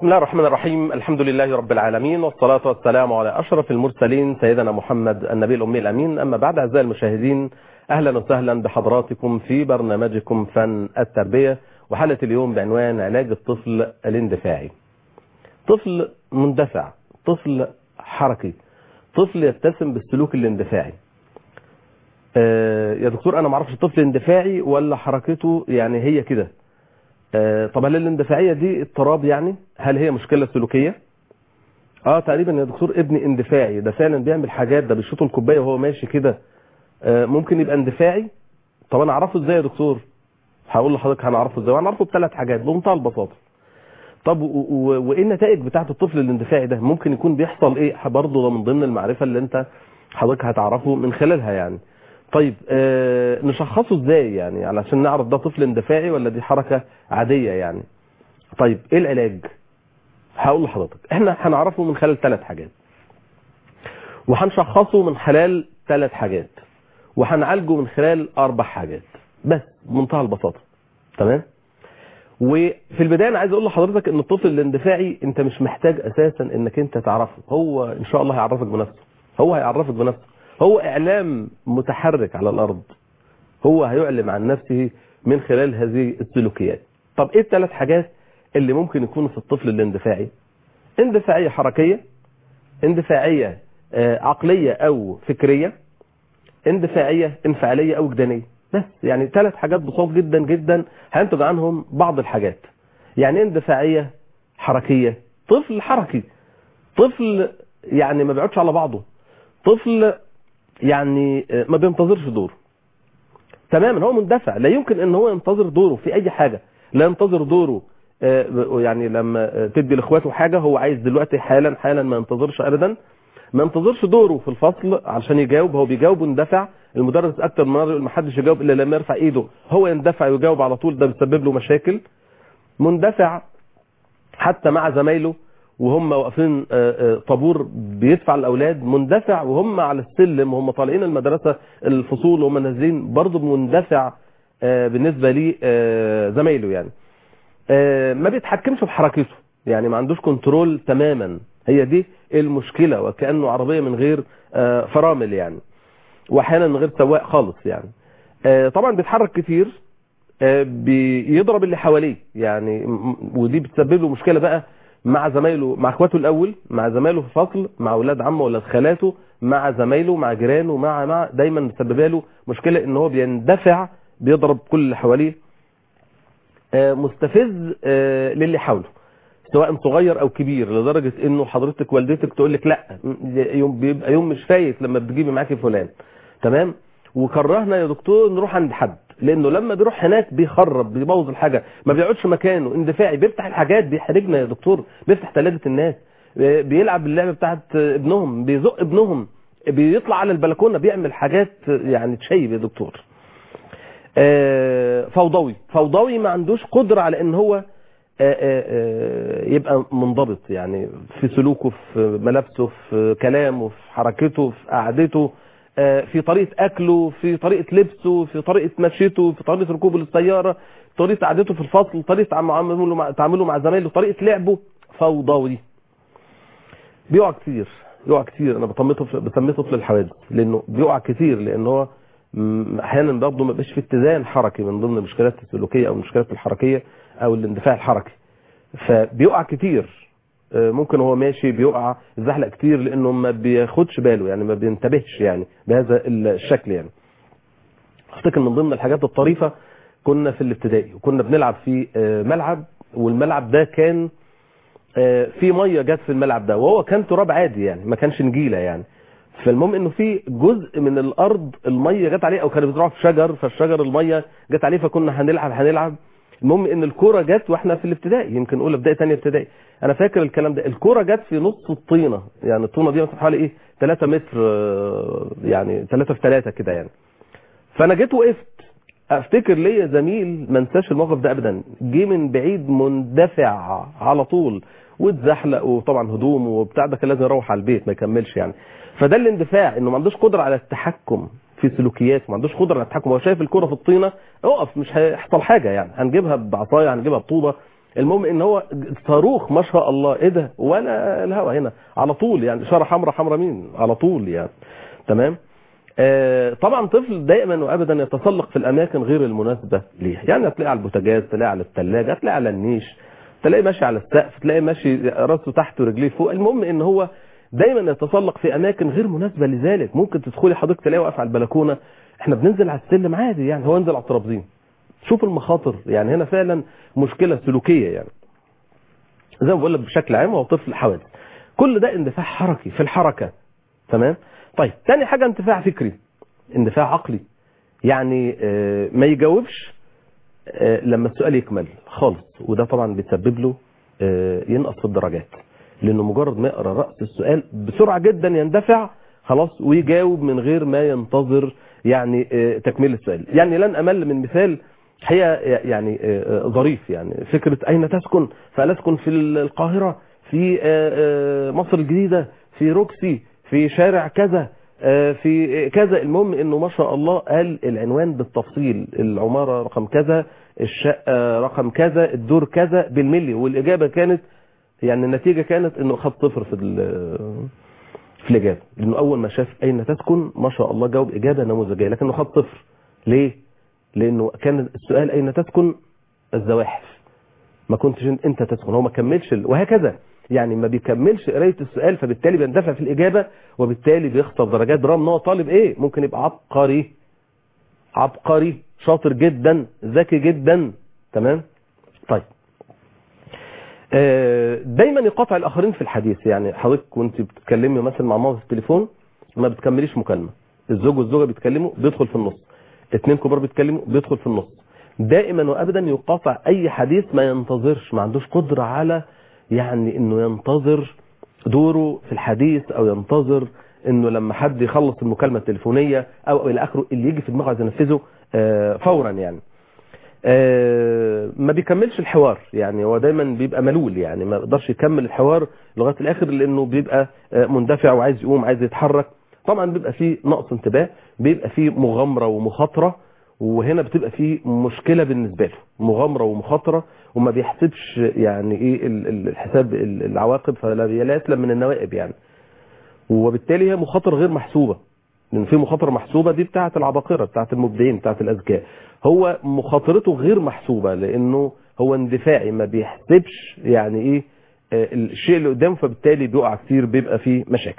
بسم الله الرحمن الرحيم الحمد لله رب العالمين والصلاة والسلام على أشرف المرسلين سيدنا محمد النبي الأمي الأمين أما بعد أعزائي المشاهدين أهلا وسهلا بحضراتكم في برنامجكم فن التربية وحلقة اليوم بعنوان علاج الطفل الاندفاعي طفل مندفع طفل حركي طفل يتسم بالسلوك الاندفاعي آه يا دكتور أنا معرفش الطفل اندفاعي ولا حركته يعني هي كده آه طب هل الاندفاعية دي اضطراب يعني هل هي مشكلة سلوكية اه تقريبا يا دكتور ابني اندفاعي ده فعلا بيعمل حاجات ده بيشوط الكوبايه وهو ماشي كده آه ممكن يبقى اندفاعي طب انا اعرفه ازاي يا دكتور هقول لحضرتك هنعرفه ازاي هنعرفه بثلاث حاجات بمنتهى البساطه طب وايه النتائج بتاعه الطفل الاندفاعي ده ممكن يكون بيحصل ايه برضه ده من ضمن المعرفه اللي انت حضرتك هتعرفه من خلالها يعني طيب آه نشخصه ازاي يعني علشان نعرف ده طفل اندفاعي ولا دي حركه عاديه يعني طيب ايه العلاج هقول لحضرتك احنا هنعرفه من خلال ثلاث حاجات وهنشخصه من خلال ثلاث حاجات وهنعالجه من خلال اربع حاجات بس بمنتهى البساطه تمام وفي البدايه انا عايز اقول لحضرتك ان الطفل الاندفاعي انت مش محتاج اساسا انك انت تعرفه هو ان شاء الله هيعرفك بنفسه هو هيعرفك بنفسه هو اعلام متحرك على الارض هو هيعلم عن نفسه من خلال هذه السلوكيات طب ايه الثلاث حاجات اللي ممكن يكونوا في الطفل الاندفاعي اندفاعيه حركيه اندفاعيه عقليه او فكريه اندفاعيه انفعاليه او وجدانيه بس يعني ثلاث حاجات بسيط جدا جدا هينتج عنهم بعض الحاجات يعني اندفاعيه حركيه طفل حركي طفل يعني ما بيقعدش على بعضه طفل يعني ما بينتظرش دوره تماما هو مندفع لا يمكن ان هو ينتظر دوره في اي حاجه لا ينتظر دوره يعني لما تدي لاخواته حاجه هو عايز دلوقتي حالا حالا ما ينتظرش ابدا ما ينتظرش دوره في الفصل علشان يجاوب هو بيجاوب ويندفع المدرس اكتر من مره يقول ما حدش يجاوب الا لما يرفع ايده هو يندفع ويجاوب على طول ده بيسبب له مشاكل مندفع حتى مع زمايله وهم واقفين طابور بيدفع الاولاد مندفع وهم على السلم وهم طالعين المدرسه الفصول وهم نازلين برضه مندفع بالنسبه لي زمايله يعني ما بيتحكمش في حركته يعني ما عندوش كنترول تماما هي دي المشكله وكانه عربيه من غير فرامل يعني واحيانا من غير سواق خالص يعني طبعا بيتحرك كتير بيضرب اللي حواليه يعني ودي بتسبب له مشكله بقى مع زمايله مع اخواته الاول مع زمايله في الفصل مع اولاد عمه ولا خالاته مع زمايله مع جيرانه مع مع دايما مسببه له مشكله ان هو بيندفع بيضرب كل اللي حواليه مستفز للي حوله سواء صغير او كبير لدرجه انه حضرتك والدتك تقول لك لا يوم بيبقى يوم مش فايت لما بتجيبي معاكي فلان تمام وكرهنا يا دكتور نروح عند حد لانه لما بيروح هناك بيخرب بيبوظ الحاجه ما بيقعدش مكانه اندفاعي بيفتح الحاجات بيحرجنا يا دكتور بيفتح ثلاجه الناس بيلعب اللعبه بتاعت ابنهم بيزق ابنهم بيطلع على البلكونه بيعمل حاجات يعني تشيب يا دكتور فوضوي فوضوي ما عندوش قدره على ان هو يبقى منضبط يعني في سلوكه في ملابسه في كلامه في حركته في قعدته في طريقة أكله في طريقة لبسه في طريقة مشيته في طريقة ركوبه للسيارة طريقة قعدته في الفصل طريقة تعامله مع, تعامله مع زمايله طريقة لعبه فوضوي بيقع كتير بيقع كتير أنا بسميه طفل الحوادث لأنه بيقع كتير لأن هو أحيانا برضه ما بيبقاش في اتزان حركي من ضمن المشكلات السلوكية أو المشكلات الحركية أو الاندفاع الحركي فبيقع كتير ممكن هو ماشي بيقع الزحلق كتير لانه ما بياخدش باله يعني ما بينتبهش يعني بهذا الشكل يعني افتكر من ضمن الحاجات الطريفة كنا في الابتدائي وكنا بنلعب في ملعب والملعب ده كان في ميه جت في الملعب ده وهو كان تراب عادي يعني ما كانش نجيله يعني فالمهم انه في جزء من الارض الميه جت عليه او كانوا بيزرعوا في شجر فالشجر الميه جت عليه فكنا هنلعب هنلعب المهم ان الكوره جت واحنا في الابتدائي يمكن اولى ابتدائي ثانيه ابتدائي انا فاكر الكلام ده الكوره جت في نص الطينه يعني الطينه دي مثلا حوالي ايه 3 متر يعني 3 في 3 كده يعني فانا جيت وقفت افتكر ليا زميل ما انساش الموقف ده ابدا جه من بعيد مندفع على طول واتزحلق وطبعا هدوم وبتاع ده كان لازم يروح على البيت ما يكملش يعني فده الاندفاع انه ما عندوش قدره على التحكم في سلوكياته ما عندوش قدره على التحكم هو شايف الكره في الطينه اقف مش هيحصل حاجه يعني هنجيبها بعصايه هنجيبها بطوبه المهم ان هو صاروخ ما شاء الله ايه ده ولا الهوا هنا على طول يعني اشاره حمراء حمراء مين على طول يعني تمام آه طبعا طفل دائما وابدا يتسلق في الاماكن غير المناسبه ليه يعني هتلاقي على البوتاجاز تلاقي على الثلاجه هتلاقي على النيش تلاقي ماشي على السقف تلاقي ماشي راسه تحت ورجليه فوق المهم ان هو دايما يتسلق في اماكن غير مناسبه لذلك ممكن تدخلي حضرتك تلاقيه واقف على البلكونه احنا بننزل على السلم عادي يعني هو ينزل على الترابزين شوف المخاطر يعني هنا فعلا مشكله سلوكيه يعني زي ما بقول لك بشكل عام هو طفل حوادث كل ده اندفاع حركي في الحركه تمام طيب تاني حاجه اندفاع فكري اندفاع عقلي يعني آه ما يجاوبش آه لما السؤال يكمل خالص وده طبعا بيتسبب له آه ينقص في الدرجات لانه مجرد ما يقرا راس السؤال بسرعه جدا يندفع خلاص ويجاوب من غير ما ينتظر يعني تكميل السؤال يعني لن امل من مثال هي يعني ظريف يعني فكره اين تسكن فقال اسكن في القاهره في مصر الجديده في روكسي في شارع كذا في كذا المهم انه ما شاء الله قال العنوان بالتفصيل العماره رقم كذا الشقه رقم كذا الدور كذا بالملي والاجابه كانت يعني النتيجه كانت انه خد صفر في في الاجابه لانه اول ما شاف اين تسكن ما شاء الله جاوب اجابه نموذجيه لكنه خد صفر ليه لانه كان السؤال اين تسكن الزواحف ما كنتش انت تسكن هو ما كملش وهكذا يعني ما بيكملش قرايه السؤال فبالتالي بيندفع في الاجابه وبالتالي بيخسر درجات برغم ان هو طالب ايه ممكن يبقى عبقري عبقري شاطر جدا ذكي جدا تمام طيب دايما يقاطع الاخرين في الحديث يعني حضرتك وانت بتتكلمي مثلا مع ماما في التليفون ما بتكمليش مكالمه الزوج والزوجه بيتكلموا بيدخل في النص اثنين كبار بيتكلموا بيدخل في النص دائما وابدا يقاطع اي حديث ما ينتظرش ما عندوش قدره على يعني انه ينتظر دوره في الحديث او ينتظر انه لما حد يخلص المكالمه التليفونيه او الى اخره اللي يجي في دماغه عايز ينفذه فورا يعني ما بيكملش الحوار يعني هو دايما بيبقى ملول يعني ما يقدرش يكمل الحوار لغايه الاخر لانه بيبقى مندفع وعايز يقوم عايز يتحرك طبعا بيبقى فيه نقص انتباه بيبقى فيه مغامره ومخاطره وهنا بتبقى فيه مشكله بالنسبه له مغامره ومخاطره وما بيحسبش يعني ايه الحساب العواقب فلا يسلم من النوائب يعني وبالتالي هي مخاطره غير محسوبه لان في مخاطره محسوبه دي بتاعه العباقره بتاعه المبدعين بتاعه الاذكياء هو مخاطرته غير محسوبه لانه هو اندفاعي ما بيحسبش يعني ايه الشيء اللي قدامه فبالتالي بيقع كتير بيبقى فيه مشاكل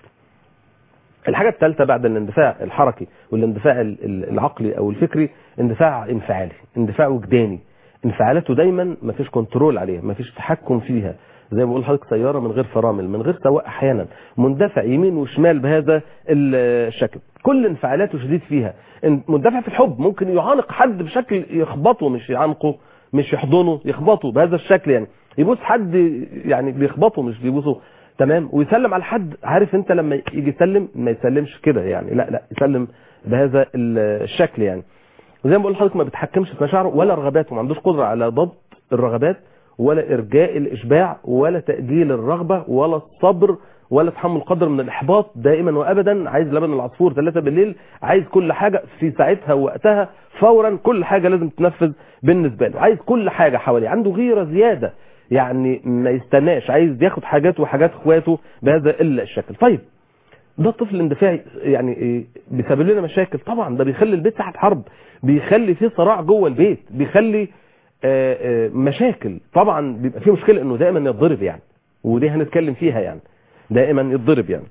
الحاجة الثالثة بعد الاندفاع الحركي والاندفاع العقلي او الفكري اندفاع انفعالي اندفاع وجداني انفعالاته دايما ما فيش كنترول عليها ما فيش تحكم فيها زي ما بقول لحضرتك سيارة من غير فرامل من غير سواق احيانا مندفع يمين وشمال بهذا الشكل كل انفعالاته شديد فيها مندفع في الحب ممكن يعانق حد بشكل يخبطه مش يعانقه مش يحضنه يخبطه بهذا الشكل يعني يبوس حد يعني بيخبطه مش بيبوسه تمام ويسلم على حد عارف انت لما يجي يسلم ما يسلمش كده يعني لا لا يسلم بهذا الشكل يعني وزي ما بقول لحضرتك ما بيتحكمش في مشاعره ولا رغباته ما عندوش قدره على ضبط الرغبات ولا ارجاء الاشباع ولا تاجيل الرغبه ولا الصبر ولا تحمل قدر من الاحباط دائما وابدا عايز لبن العصفور 3 بالليل عايز كل حاجه في ساعتها ووقتها فورا كل حاجه لازم تنفذ بالنسبه له عايز كل حاجه حواليه عنده غيره زياده يعني ما يستناش عايز ياخد حاجات وحاجات اخواته بهذا الشكل طيب ده الطفل الاندفاعي يعني إيه بيسبب لنا مشاكل طبعا ده بيخلي البيت ساحه حرب بيخلي فيه صراع جوه البيت بيخلي آآ آآ مشاكل طبعا بيبقى فيه مشكله انه دائما يتضرب يعني ودي هنتكلم فيها يعني دائما يتضرب يعني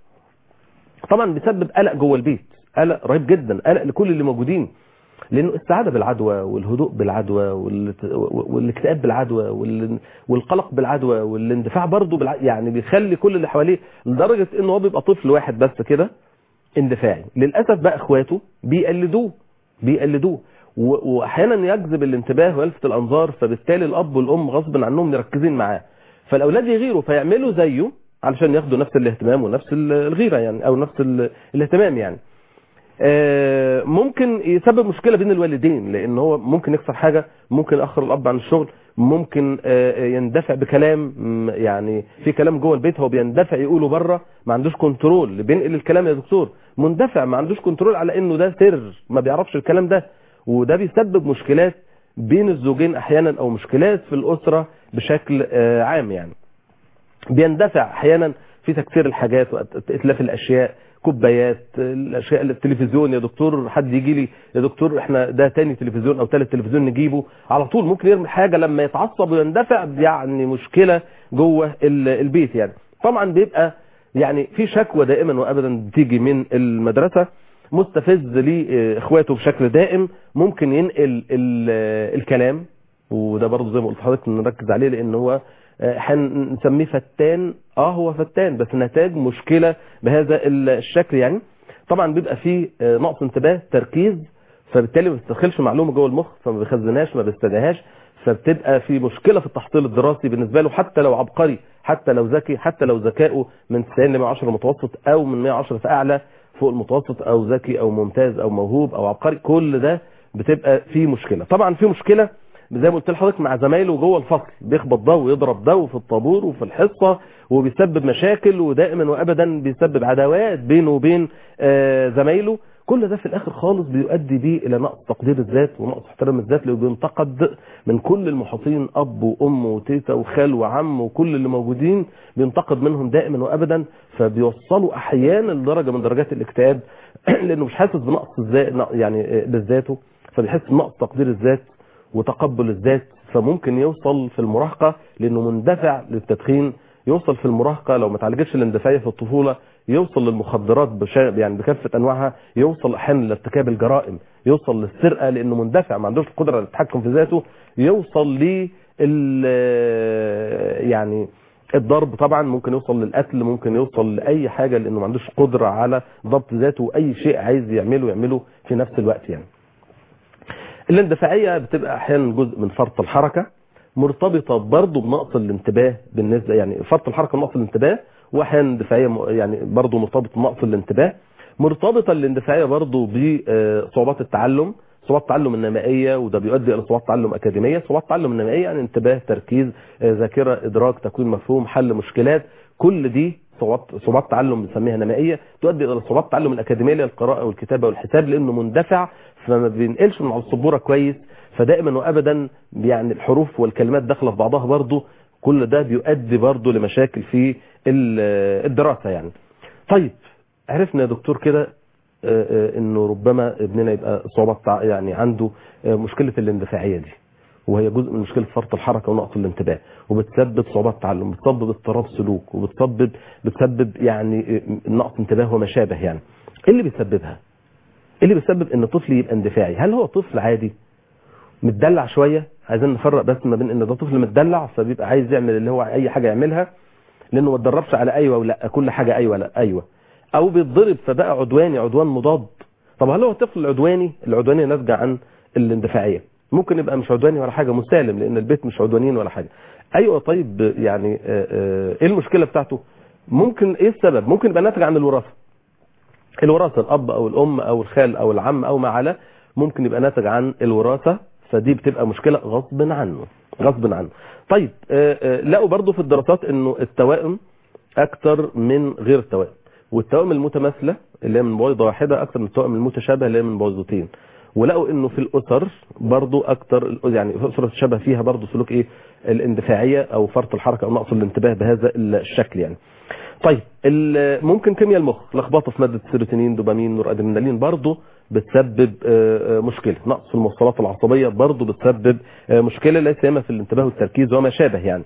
طبعا بيسبب قلق جوه البيت قلق رهيب جدا قلق لكل اللي موجودين لانه السعاده بالعدوى والهدوء بالعدوى والاكتئاب بالعدوى والقلق بالعدوى والاندفاع برضه بالعدوى يعني بيخلي كل اللي حواليه لدرجه انه هو بيبقى طفل واحد بس كده اندفاعي للاسف بقى اخواته بيقلدوه بيقلدوه واحيانا يجذب الانتباه ويلفت الانظار فبالتالي الاب والام غصب عنهم مركزين معاه فالاولاد يغيروا فيعملوا زيه علشان ياخدوا نفس الاهتمام ونفس الغيره يعني او نفس الاهتمام يعني ممكن يسبب مشكله بين الوالدين لان هو ممكن يكسر حاجه ممكن ياخر الاب عن الشغل ممكن يندفع بكلام يعني في كلام جوه البيت هو بيندفع يقوله بره ما عندوش كنترول بينقل الكلام يا دكتور مندفع ما عندوش كنترول على انه ده سر ما بيعرفش الكلام ده وده بيسبب مشكلات بين الزوجين احيانا او مشكلات في الاسره بشكل آه، عام يعني بيندفع احيانا في تكسير الحاجات واتلاف الاشياء كوبايات الاشياء التلفزيون يا دكتور حد يجي لي يا دكتور احنا ده تاني تلفزيون او تالت تلفزيون نجيبه على طول ممكن يرمي حاجه لما يتعصب ويندفع يعني مشكله جوه ال- البيت يعني طبعا بيبقى يعني في شكوى دائما وابدا بتيجي من المدرسه مستفز لاخواته بشكل دائم ممكن ينقل ال- الكلام وده برضه زي ما قلت لحضرتك نركز عليه لان هو آه، هنسميه فتان اه هو فتان بس نتاج مشكله بهذا الشكل يعني طبعا بيبقى فيه آه، نقص انتباه تركيز فبالتالي ما بتدخلش معلومه جوه المخ فما بيخزنهاش ما بيستدعيهاش فبتبقى في مشكله في التحصيل الدراسي بالنسبه له حتى لو عبقري حتى لو ذكي حتى لو ذكائه من 90 ل 110 متوسط او من 110 فاعلى فوق المتوسط او ذكي او ممتاز او موهوب او عبقري كل ده بتبقى في مشكله طبعا في مشكله زي ما قلت لحضرتك مع زمايله جوه الفصل بيخبط ده ويضرب ده وفي الطابور وفي الحصه وبيسبب مشاكل ودائما وابدا بيسبب عداوات بينه وبين آه، زمايله كل ده في الاخر خالص بيؤدي بيه الى نقص تقدير الذات ونقص احترام الذات اللي بينتقد من كل المحيطين اب وام وتيتا وخال وعم وكل اللي موجودين بينتقد منهم دائما وابدا فبيوصلوا احيانا لدرجه من درجات الاكتئاب لانه مش حاسس بنقص الذات يعني آه، بذاته فبيحس بنقص تقدير الذات وتقبل الذات فممكن يوصل في المراهقة لأنه مندفع للتدخين يوصل في المراهقة لو ما تعالجتش الاندفاعية في الطفولة يوصل للمخدرات بشا... يعني بكافة أنواعها يوصل أحيانا لارتكاب الجرائم يوصل للسرقة لأنه مندفع ما عندوش القدرة على التحكم في ذاته يوصل ل يعني الضرب طبعا ممكن يوصل للقتل ممكن يوصل لأي حاجة لأنه ما عندوش قدرة على ضبط ذاته وأي شيء عايز يعمله يعمله في نفس الوقت يعني الاندفاعية بتبقى احيانا جزء من فرط الحركة مرتبطة برضه بنقص الانتباه بالنسبة يعني فرط الحركة ونقص الانتباه واحيانا اندفاعية م- يعني برضه مرتبط بنقص الانتباه مرتبطة الاندفاعية برضه بصعوبات التعلم صعوبات التعلم النمائية وده بيؤدي الى صعوبات تعلم اكاديمية صعوبات التعلم النمائية يعني انتباه تركيز آه، ذاكرة ادراك تكوين مفهوم حل مشكلات كل دي صعوبات صعوبات تعلم بنسميها نمائيه تؤدي الى صعوبات التعلم الاكاديميه اللي هي القراءه والكتابه والحساب لانه مندفع فما بينقلش من على السبوره كويس فدائما وابدا يعني الحروف والكلمات داخله في بعضها برضه كل ده بيؤدي برضه لمشاكل في ال- الدراسه يعني طيب عرفنا يا دكتور كده آه، آه، انه ربما ابننا يبقى صعوبات تع- يعني عنده آه، مشكله الاندفاعيه دي وهي جزء من مشكله فرط الحركه ونقص الانتباه وبتسبب صعوبات تعلم بتسبب اضطراب سلوك وبتسبب بتسبب يعني آه، نقص انتباه وما شابه يعني ايه اللي بيسببها ايه اللي بيسبب ان الطفل يبقى اندفاعي هل هو طفل عادي متدلع شويه عايزين نفرق بس ما بين ان ده طفل متدلع فبيبقى عايز يعمل اللي هو اي حاجه يعملها لانه ما اتدربش على ايوه ولا كل حاجه ايوه لا ايوه او بيتضرب فبقى عدواني عدوان مضاد طب هل هو الطفل العدواني العدوانيه ناتجه عن الاندفاعيه ممكن يبقى مش عدواني ولا حاجه مسالم لان البيت مش عدوانيين ولا حاجه ايوه طيب يعني آه، آه، ايه المشكله بتاعته ممكن ايه السبب ممكن يبقى ناتج عن الوراثه الوراثه الاب او الام او الخال او العم او ما على ممكن يبقى ناتج عن الوراثه فدي بتبقى مشكله غصب عنه غصب عنه طيب آه، آه، لقوا برضو في الدراسات انه التوائم اكتر من غير التوائم والتوائم المتماثله اللي هي من بويضه واحده اكتر من التوائم المتشابهه اللي هي من بويضتين ولقوا انه في الاسر برضو اكتر يعني في اسره تشابه فيها برضو سلوك ايه الاندفاعيه او فرط الحركه او نقص الانتباه بهذا الشكل يعني طيب ال- ممكن كيمياء المخ لخبطه في ماده سيروتونين دوبامين نور ادرينالين برضه بتسبب آه، آه، مشكله نقص في الموصلات العصبيه برضه بتسبب آه، مشكله لا سيما في الانتباه والتركيز وما شابه يعني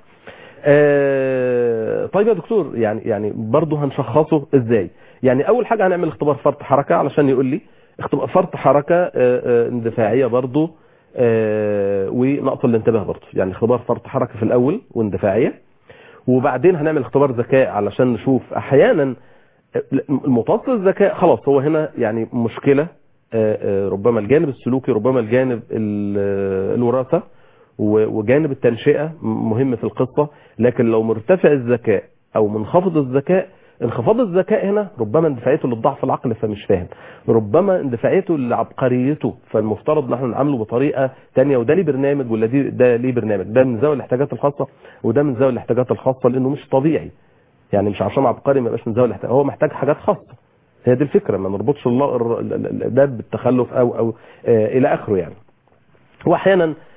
آه، طيب يا دكتور يعني يعني برضه هنشخصه ازاي يعني اول حاجه هنعمل اختبار فرط حركه علشان يقول لي اختبار فرط حركه آه، آه، اندفاعيه برضه آه، ونقص الانتباه برضه يعني اختبار فرط حركه في الاول واندفاعيه وبعدين هنعمل اختبار ذكاء علشان نشوف احيانا المتوسط الذكاء خلاص هو هنا يعني مشكلة آه، آه، ربما الجانب السلوكي ربما الجانب ال- آه، الوراثة و- وجانب التنشئة مهم في القصة لكن لو مرتفع الذكاء او منخفض الذكاء انخفاض الذكاء هنا ربما اندفاعيته للضعف العقلي فمش فاهم ربما اندفاعيته لعبقريته فالمفترض ان احنا نعامله بطريقه تانية وده ليه برنامج ولا دي ده ليه برنامج ده من ذوي الاحتياجات الخاصه وده من ذوي الاحتياجات الخاصه لانه مش طبيعي يعني مش عشان عبقري ما يبقاش من ذوي الاحتياجات هو محتاج حاجات خاصه هي دي الفكره ما نربطش الله الر- ال- ال- ده بالتخلف او او آه الى اخره يعني واحيانا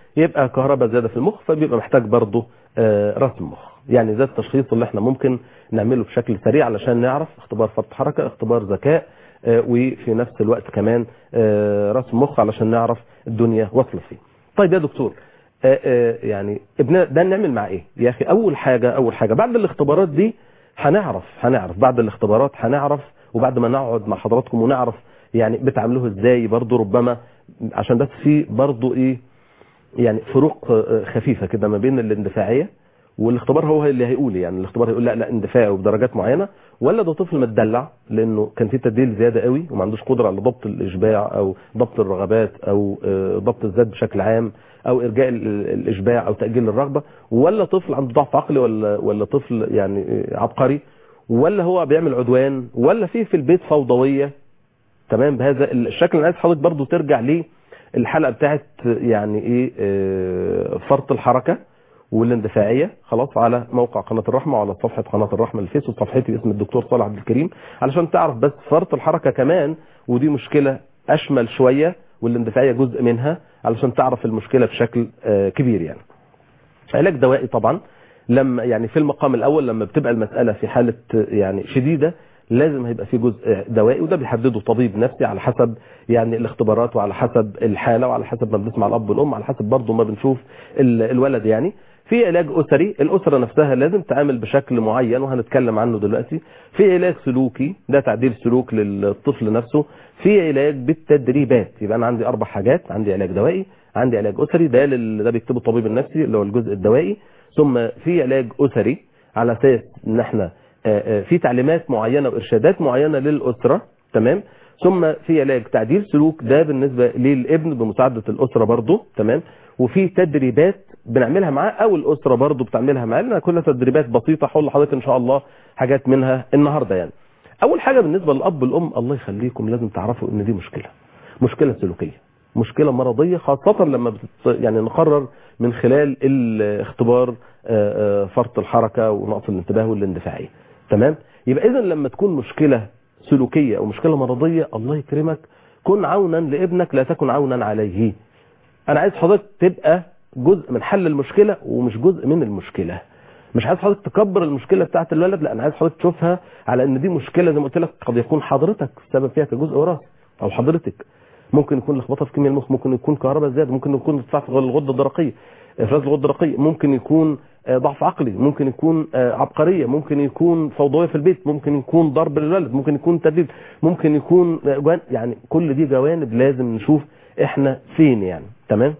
يبقى كهرباء زياده في المخ فبيبقى محتاج برضه آه، رسم مخ يعني ده التشخيص اللي احنا ممكن نعمله بشكل سريع علشان نعرف اختبار فرط حركه اختبار ذكاء آه، وفي نفس الوقت كمان آه، رسم مخ علشان نعرف الدنيا واصله فين طيب يا دكتور آه، آه، يعني ابن ده نعمل مع ايه يا اخي اول حاجه اول حاجه بعد الاختبارات دي هنعرف هنعرف بعد الاختبارات هنعرف وبعد ما نقعد مع حضراتكم ونعرف يعني بتعملوه ازاي برضو ربما عشان بس في برضو ايه يعني فروق آه، خفيفه كده ما بين الاندفاعيه والاختبار هو اللي هيقول يعني الاختبار هيقول لا لا اندفاعي وبدرجات معينه ولا ده طفل متدلع لانه كان في تدليل زياده قوي وما عندوش قدره على ضبط الاشباع او ضبط الرغبات او آه، ضبط الذات بشكل عام او ارجاء ال- ال- الاشباع او تاجيل الرغبه ولا طفل عنده ضعف عقلي ولا ولا طفل يعني آه، عبقري ولا هو بيعمل عدوان ولا في في البيت فوضويه تمام بهذا الشكل انا عايز حضرتك برضو ترجع ليه الحلقه بتاعت يعني ايه آه، فرط الحركه والاندفاعيه خلاص على موقع قناه الرحمه وعلى صفحه قناه الرحمه الفيس وصفحتي باسم الدكتور صالح عبد الكريم علشان تعرف بس فرط الحركه كمان ودي مشكله اشمل شويه والاندفاعيه جزء منها علشان تعرف المشكله بشكل آه، كبير يعني علاج دوائي طبعا لما يعني في المقام الاول لما بتبقى المساله في حاله يعني شديده لازم هيبقى في جزء دوائي وده بيحدده طبيب نفسي على حسب يعني الاختبارات وعلى حسب الحاله وعلى حسب ما بنسمع الاب والام على حسب برضه ما بنشوف ال- الولد يعني في علاج اسري الاسره نفسها لازم تعامل بشكل معين وهنتكلم عنه دلوقتي في علاج سلوكي ده تعديل سلوك للطفل نفسه في علاج بالتدريبات يبقى انا عندي اربع حاجات عندي علاج دوائي عندي علاج اسري ده لل- ده بيكتبه الطبيب النفسي اللي هو الجزء الدوائي ثم في علاج اسري على اساس ان احنا آه، آه، في تعليمات معينه وارشادات معينه للاسره تمام ثم في علاج تعديل سلوك ده بالنسبه للابن بمساعده الاسره برضه تمام وفي تدريبات بنعملها معاه او الاسره برضه بتعملها معاه لانها كلها تدريبات بسيطه هقول لحضرتك ان شاء الله حاجات منها النهارده يعني اول حاجه بالنسبه للاب والام الله يخليكم لازم تعرفوا ان دي مشكله مشكله سلوكيه مشكله مرضيه خاصه لما بتت... يعني نقرر من خلال الاختبار آه، آه، فرط الحركه ونقص الانتباه والاندفاعيه تمام يبقى اذا لما تكون مشكله سلوكيه او مشكله مرضيه الله يكرمك كن عونا لابنك لا تكن عونا عليه انا عايز حضرتك تبقى جزء من حل المشكله ومش جزء من المشكله مش عايز حضرتك تكبر المشكله بتاعت الولد لا انا عايز حضرتك تشوفها على ان دي مشكله زي ما قلت لك قد يكون حضرتك السبب فيها كجزء وراثي او حضرتك ممكن يكون لخبطه في كيمياء المخ ممكن يكون كهرباء زياده ممكن يكون ارتفاع في الغده الدرقيه افراز الغده الدرقيه ممكن يكون آه، ضعف عقلي ممكن يكون آه، عبقريه ممكن يكون فوضويه في البيت ممكن يكون ضرب للولد ممكن يكون تدليل ممكن يكون آه، جوان- يعني كل دي جوانب لازم نشوف احنا فين يعني تمام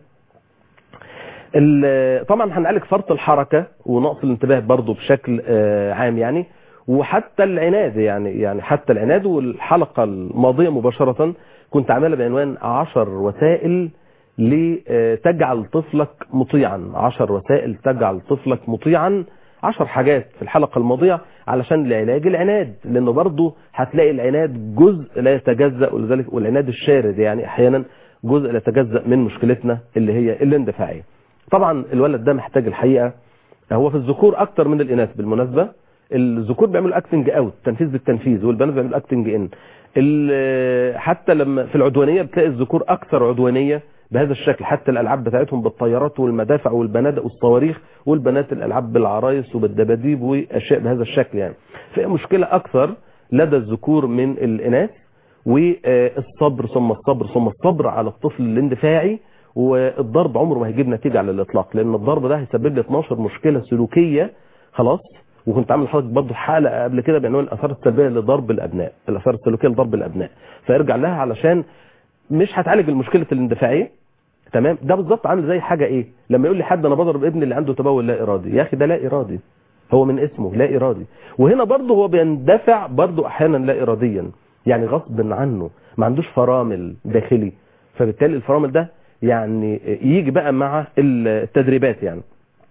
ال- طبعا هنعالج فرط الحركه ونقص الانتباه برضه بشكل آه، عام يعني وحتى العناد يعني يعني حتى العناد والحلقه الماضيه مباشره كنت عاملها بعنوان 10 وسائل لتجعل طفلك مطيعا 10 وسائل تجعل طفلك مطيعا 10 حاجات في الحلقه الماضيه علشان لعلاج العناد لانه برضه هتلاقي العناد جزء لا يتجزا ولذلك والعناد الشارد يعني احيانا جزء لا يتجزا من مشكلتنا اللي هي الاندفاعيه طبعا الولد ده محتاج الحقيقه هو في الذكور اكتر من الاناث بالمناسبه الذكور بيعملوا اكتنج اوت تنفيذ بالتنفيذ والبنات بيعملوا اكتنج ان ال- حتى لما في العدوانيه بتلاقي الذكور اكثر عدوانيه بهذا الشكل حتى الالعاب بتاعتهم بالطيارات والمدافع والبنادق والصواريخ والبنات الالعاب بالعرايس وبالدباديب واشياء بهذا الشكل يعني فهي مشكله اكثر لدى الذكور من الاناث والصبر ثم الصبر ثم الصبر على الطفل الاندفاعي والضرب عمره ما هيجيب نتيجه على الاطلاق لان الضرب ده هيسبب لي 12 مشكله سلوكيه خلاص وكنت عامل لحضرتك برضه حلقه قبل كده بعنوان الاثار السلبيه لضرب الابناء الاثار السلوكيه لضرب الابناء فارجع لها علشان مش هتعالج المشكله الاندفاعيه تمام ده بالظبط عامل زي حاجه ايه لما يقول لي حد انا بضرب ابني اللي عنده تبول لا ارادي يا اخي ده لا ارادي هو من اسمه لا ارادي وهنا برضه هو بيندفع برضه احيانا لا اراديا يعني غصب عنه ما عندوش فرامل داخلي فبالتالي الفرامل ده يعني يجي بقى مع التدريبات يعني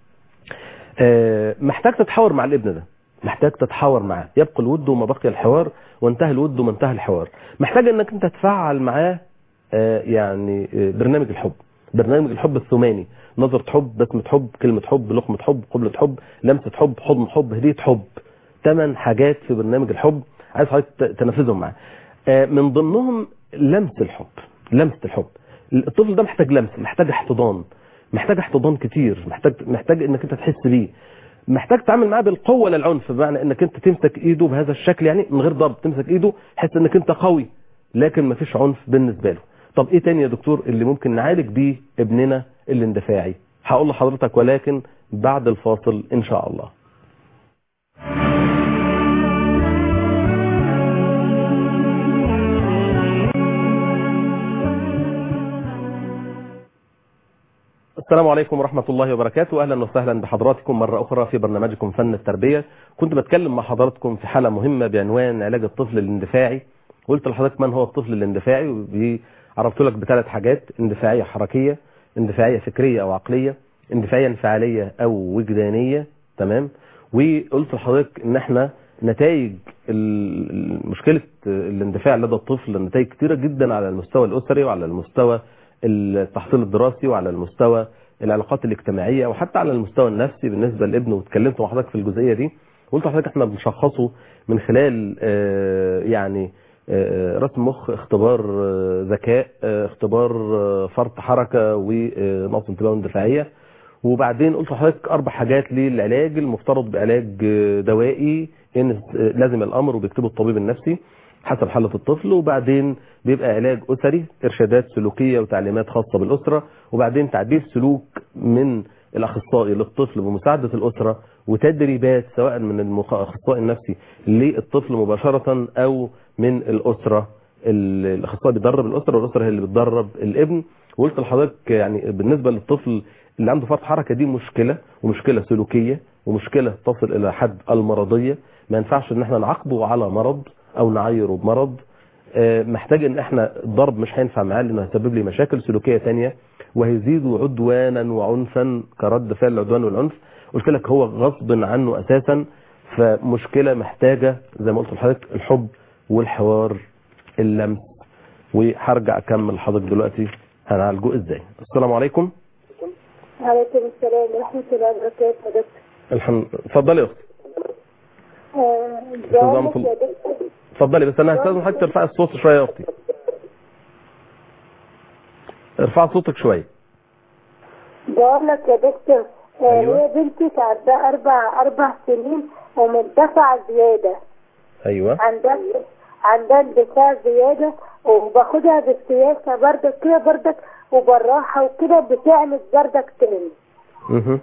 آه، محتاج تتحاور مع الابن ده محتاج تتحاور معاه يبقى الود وما بقي الحوار وانتهى الود وما انتهى الحوار محتاج انك انت تفعل معاه آه، يعني آه، برنامج الحب برنامج الحب الثماني نظرة حب بسمة حب كلمة حب لقمة حب قبلة حب لمسة حب حضن حب هدية حب ثمان حاجات في برنامج الحب عايز حضرتك ت- تنفذهم معاه آه، من ضمنهم لمس الحب لمسة الحب الطفل ده محتاج لمس محتاج احتضان محتاج احتضان كتير محتاج محتاج انك انت تحس بيه محتاج تتعامل معاه بالقوه للعنف بمعنى انك انت تمسك ايده بهذا الشكل يعني من غير ضرب تمسك ايده حس انك انت قوي لكن مفيش عنف بالنسبه له طب ايه تاني يا دكتور اللي ممكن نعالج بيه ابننا الاندفاعي هقول لحضرتك ولكن بعد الفاصل ان شاء الله السلام عليكم ورحمة الله وبركاته أهلا وسهلا بحضراتكم مرة أخرى في برنامجكم فن التربية كنت بتكلم مع حضراتكم في حالة مهمة بعنوان علاج الطفل الاندفاعي قلت لحضرتك من هو الطفل الاندفاعي وعرفت لك بثلاث حاجات اندفاعية حركية اندفاعية فكرية أو عقلية اندفاعية انفعالية أو وجدانية تمام وقلت لحضرتك ان احنا نتائج ال- مشكلة الاندفاع لدى الطفل نتائج كتيرة جدا على المستوى الأسري وعلى المستوى التحصيل الدراسي وعلى المستوى العلاقات الاجتماعية وحتى على المستوى النفسي بالنسبة لابنه واتكلمت مع حضرتك في الجزئية دي قلت لحضرتك احنا بنشخصه من خلال آه، يعني آه، رسم مخ اختبار آه، ذكاء آه، اختبار آه، فرط حركة ونقص انتباه واندفاعية وبعدين قلت لحضرتك اربع حاجات للعلاج المفترض بعلاج آه، دوائي ان آه، لازم الامر وبيكتبه الطبيب النفسي حسب حالة الطفل وبعدين بيبقى علاج أسري إرشادات سلوكية وتعليمات خاصة بالأسرة وبعدين تعديل سلوك من الأخصائي للطفل بمساعدة الأسرة وتدريبات سواء من المخ- الأخصائي النفسي للطفل مباشرة أو من الأسرة ال- الأخصائي بيدرب الأسرة والأسرة هي اللي بتدرب الابن وقلت لحضرتك يعني بالنسبة للطفل اللي عنده فرط حركة دي مشكلة ومشكلة سلوكية ومشكلة تصل إلى حد المرضية ما ينفعش ان احنا نعاقبه على مرض او نعيره بمرض آه، محتاج ان احنا الضرب مش هينفع معاه لانه هيسبب لي مشاكل سلوكيه تانية وهيزيد عدوانا وعنفا كرد فعل العدوان والعنف قلت لك هو غصب عنه اساسا فمشكله محتاجه زي ما قلت لحضرتك الحب والحوار اللمس وهرجع اكمل لحضرتك دلوقتي هنعالجه ازاي السلام عليكم عليكم السلام ورحمة الله وبركاته يا دكتور الحمد اتفضلي يا اختي آه، أستاذ بقول عمرو لك يا دكتور اتفضلي بس انا هستاذن حضرتك ترفعي الصوت شويه يا اختي ارفعي صوتك شويه بقول لك يا دكتور آه، أيوة. هي بنتي عندها أربع أربع سنين ومندفعة زيادة ايوه عندها عندها اندفاع زيادة وباخدها بالسياسة بردك كده بردك وبالراحة وكده بتعمل بردك تاني اها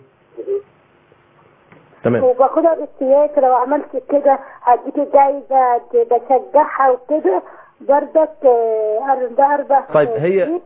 تمام وباخدها بالسياسة لو عملت كده هديك جايزة بشجعها وكده بردك آه، عندها أربع طيب، هي- سنين.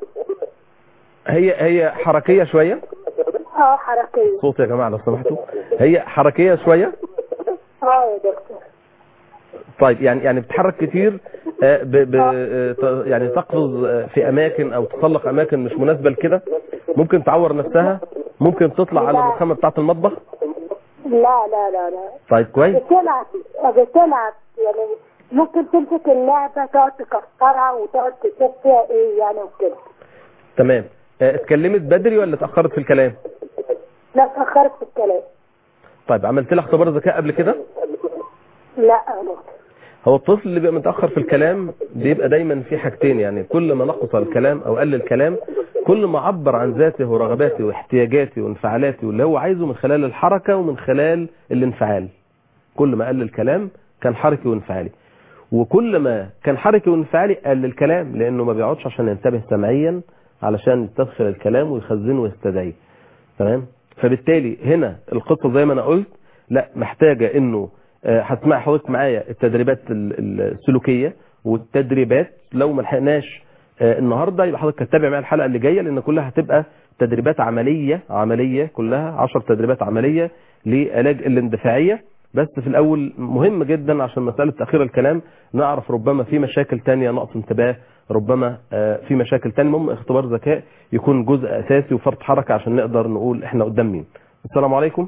هي هي حركيه شويه اه حركية صوت يا جماعه لو سمحتوا هي حركيه شويه اه يا دكتور طيب يعني يعني بتتحرك كتير آه، ب ب آه، ت- يعني تقفز آه، في اماكن او تتسلق اماكن مش مناسبه لكده ممكن تعور نفسها ممكن تطلع على الرخامه بتاعه المطبخ لا لا لا لا طيب كويس بتلعب بتلعب يعني ممكن تمسك اللعبة تقعد تكسرها وتقعد تشوف فيها ايه يعني وكده تمام آه، اتكلمت بدري ولا اتاخرت في الكلام لا اتأخرت في الكلام طيب عملت لها اختبار ذكاء قبل كده لا يا دكتور هو الطفل اللي بيبقى متاخر في الكلام بيبقى دايما في حاجتين يعني كل ما نقص الكلام او قل الكلام كل ما عبر عن ذاته ورغباته واحتياجاته وانفعالاته واللي هو عايزه من خلال الحركه ومن خلال الانفعال كل ما قل الكلام كان حركي وانفعالي وكل ما كان حركي وانفعالي قل الكلام لانه ما بيقعدش عشان ينتبه سمعيا علشان يستدخل الكلام ويخزنه ويستدعيه تمام فبالتالي هنا القصه زي ما انا قلت لا محتاجه انه آه، هتسمع حضرتك معايا التدريبات ال- ال- السلوكيه والتدريبات لو ما لحقناش آه، النهارده يبقى حضرتك هتتابع معايا الحلقه اللي جايه لان كلها هتبقى تدريبات عمليه عمليه كلها 10 تدريبات عمليه لعلاج الاندفاعيه بس في الاول مهم جدا عشان مساله تاخير الكلام نعرف ربما في مشاكل تانية نقص انتباه ربما آه، في مشاكل تانية المهم اختبار ذكاء يكون جزء اساسي وفرط حركه عشان نقدر نقول احنا قدام مين السلام عليكم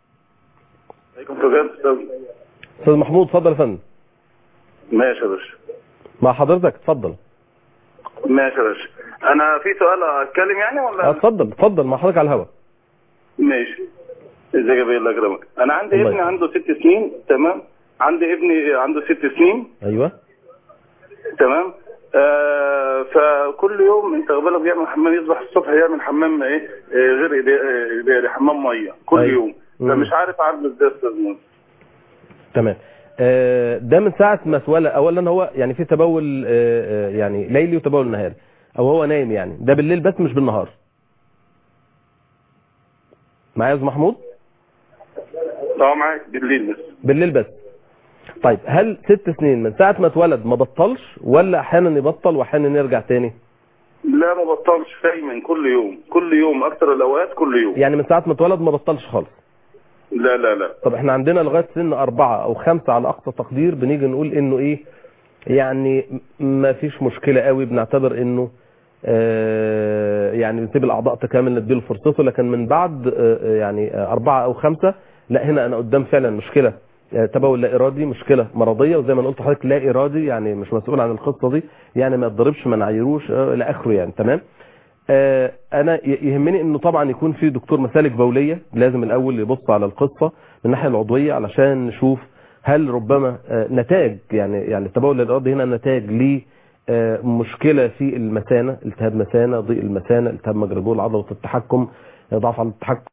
عليكم السلام استاذ استاذ محمود اتفضل يا فندم ماشي يا باشا مع حضرتك اتفضل ماشي يا باشا انا في سؤال اتكلم يعني آه، ولا اتفضل اتفضل مع حضرتك على الهواء ماشي ازيك يا بيه الله يكرمك انا عندي الله ابني يكرمك. عنده ست سنين تمام عندي ابني عنده ست سنين ايوه تمام آه فكل يوم انت بالك بيعمل حمام يصبح الصبح يعمل حمام ايه آه، غير إيدي- آه، إيدي- حمام ميه كل أيوة. يوم مم. فمش عارف اعمل ازاي يا استاذ منى. تمام آه، ده من ساعة ما اتولد اولا هو يعني في تبول آه، آه، يعني ليلي وتبول نهاري او هو نايم يعني ده بالليل بس مش بالنهار معايا يا أستاذ محمود اه معاك بالليل بس بالليل بس طيب هل ست سنين من ساعة ما اتولد ما بطلش ولا احيانا يبطل واحيانا يرجع تاني لا ما بطلش دايما كل يوم كل يوم اكتر الاوقات كل يوم يعني من ساعة ما اتولد ما بطلش خالص لا لا لا طب احنا عندنا لغايه سن أربعة أو خمسة على أقصى تقدير بنيجي نقول إنه إيه يعني م- ما فيش مشكلة قوي بنعتبر إنه آه يعني بنسيب الأعضاء تكامل نديله فرصته لكن من بعد آه آه، يعني آه أربعة أو خمسة لا هنا أنا قدام فعلا مشكلة آه، تبول لا إرادي مشكلة مرضية وزي ما أنا قلت لحضرتك لا إرادي يعني مش مسؤول عن القصة دي يعني ما يتضربش ما نعيروش آه، إلى آخره يعني تمام آه، انا ي- يهمني انه طبعا يكون في دكتور مسالك بوليه لازم الاول يبص على القصه من الناحيه العضويه علشان نشوف هل ربما آه، نتاج يعني يعني التبول الارادي هنا نتاج ل آه، مشكله في المثانه التهاب مثانه ضيق المثانه التهاب مجرى بول عضله التحكم آه، ضعف عضله التحكم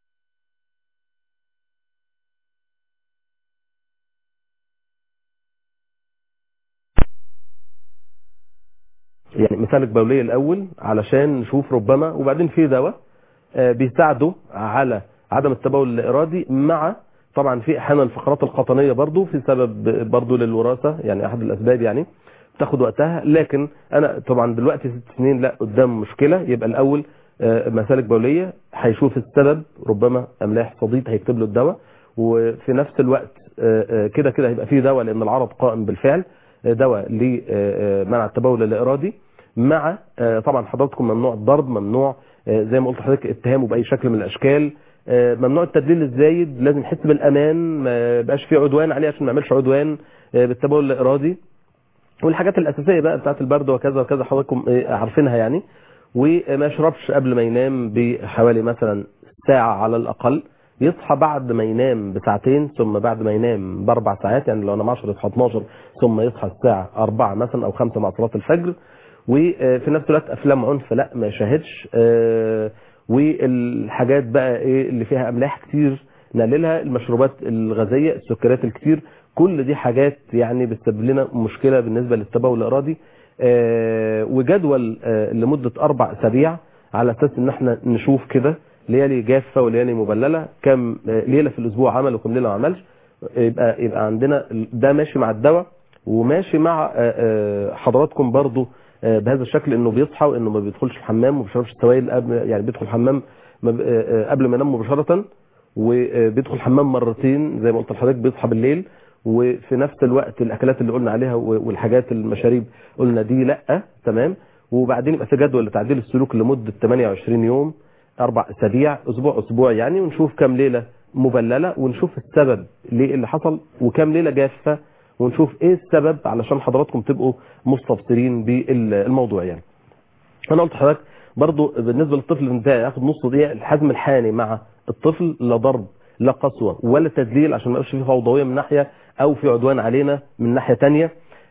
يعني مسالك بوليه الاول علشان نشوف ربما وبعدين في دواء آه، بيساعده على عدم التبول الارادي مع طبعا في احيانا الفقرات القطنيه برضو في سبب برضو للوراثه يعني احد الاسباب يعني بتاخد وقتها لكن انا طبعا دلوقتي ست سنين لا قدام مشكله يبقى الاول آه، مسالك بوليه هيشوف السبب ربما املاح صديد هيكتب له الدواء وفي نفس الوقت آه، آه، كده كده هيبقى فيه دواء لان العرض قائم بالفعل آه، دواء لمنع التبول الارادي مع آه، طبعا حضراتكم ممنوع الضرب ممنوع آه، زي ما قلت لحضرتك اتهامه باي شكل من الاشكال آه، ممنوع التدليل الزايد لازم يحس بالامان ما يبقاش فيه عدوان عليه عشان ما يعملش عدوان آه، بالتبول الارادي والحاجات الاساسيه بقى بتاعت البرد وكذا وكذا حضراتكم آه، عارفينها يعني وما يشربش قبل ما ينام بحوالي مثلا ساعه على الاقل يصحى بعد ما ينام بساعتين ثم بعد ما ينام باربع ساعات يعني لو انا 10 يصحى 12 ثم يصحى الساعه 4 مثلا او 5 مع صلاه الفجر وفي نفس الوقت افلام عنف لا ما يشاهدش آه، والحاجات بقى ايه اللي فيها املاح كتير نقللها المشروبات الغازيه السكريات الكتير كل دي حاجات يعني بتسبب لنا مشكله بالنسبه للتبول الارادي آه، وجدول آه، لمده اربع اسابيع على اساس ان احنا نشوف كده ليالي جافه وليالي مبلله كم آه، ليله في الاسبوع عمل وكم ليله ما عملش يبقى يبقى عندنا ده ماشي مع الدواء وماشي مع آه، آه، حضراتكم برضو آه، بهذا الشكل انه بيصحى وانه ما بيدخلش الحمام وما بيشربش السوائل قبل يعني بيدخل الحمام ما ب- آه، آه، قبل ما ينام مباشره وبيدخل الحمام مرتين زي ما قلت لحضرتك بيصحى بالليل وفي نفس الوقت الاكلات اللي قلنا عليها و- والحاجات المشاريب قلنا دي لا تمام وبعدين يبقى في جدول لتعديل السلوك لمده 28 يوم اربع اسابيع اسبوع اسبوع يعني ونشوف كام ليله مبلله ونشوف السبب ليه اللي حصل وكام ليله جافه ونشوف ايه السبب علشان حضراتكم تبقوا مستبصرين بالموضوع يعني انا قلت لحضرتك برضو بالنسبه للطفل بتاعي ياخد نص دقيقه الحزم الحاني مع الطفل لا ضرب لا قسوه ولا تدليل عشان ما يبقاش في فوضويه من ناحيه او في عدوان علينا من ناحيه تانية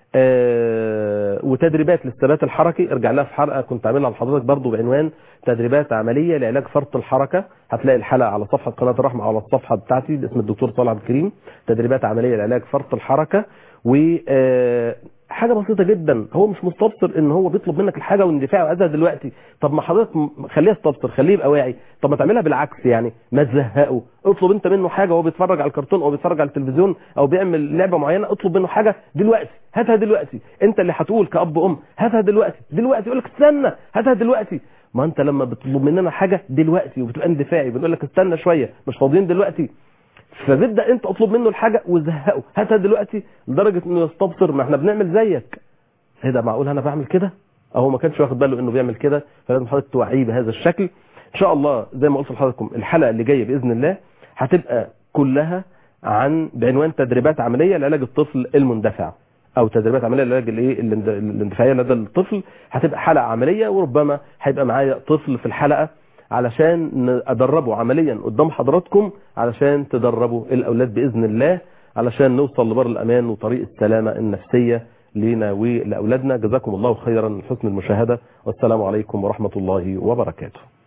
آه وتدريبات للثبات الحركي ارجع لها في حلقه كنت عاملها لحضرتك برضو بعنوان تدريبات عمليه لعلاج فرط الحركه هتلاقي الحلقه على صفحه قناه الرحمه على الصفحه بتاعتي باسم الدكتور صالح عبد الكريم تدريبات عمليه لعلاج فرط الحركه و آه، حاجه بسيطه جدا هو مش مستبصر ان هو بيطلب منك الحاجه واندفاع وعايزها دلوقتي طب ما حضرتك م- خليه يستبصر خليه يبقى واعي طب ما تعملها بالعكس يعني ما تزهقه اطلب انت منه حاجه وهو بيتفرج على الكرتون او بيتفرج على التلفزيون او بيعمل لعبه معينه اطلب منه حاجه دلوقتي هاتها دلوقتي انت اللي هتقول كاب ام هاتها دلوقتي دلوقتي يقول لك استنى هاتها دلوقتي ما انت لما بتطلب مننا حاجه دلوقتي وبتبقى اندفاعي بنقول لك استنى شويه مش فاضيين دلوقتي فبيبدا انت اطلب منه الحاجه وزهقه هاتها دلوقتي لدرجه انه يستبصر ما احنا بنعمل زيك ايه ده معقول انا بعمل كده اهو ما كانش واخد باله انه بيعمل كده فلازم حضرتك توعيه بهذا الشكل ان شاء الله زي ما قلت لحضراتكم الحلقه اللي جايه باذن الله هتبقى كلها عن بعنوان تدريبات عمليه لعلاج الطفل المندفع او تدريبات عمليه لعلاج الايه الاند- الاندفاعيه لدى الطفل هتبقى حلقه عمليه وربما هيبقى معايا طفل في الحلقه علشان ن- ادربه عمليا قدام حضراتكم علشان تدربوا الاولاد باذن الله علشان نوصل لبر الامان وطريق السلامه النفسيه لينا ولاولادنا جزاكم الله خيرا حسن المشاهده والسلام عليكم ورحمه الله وبركاته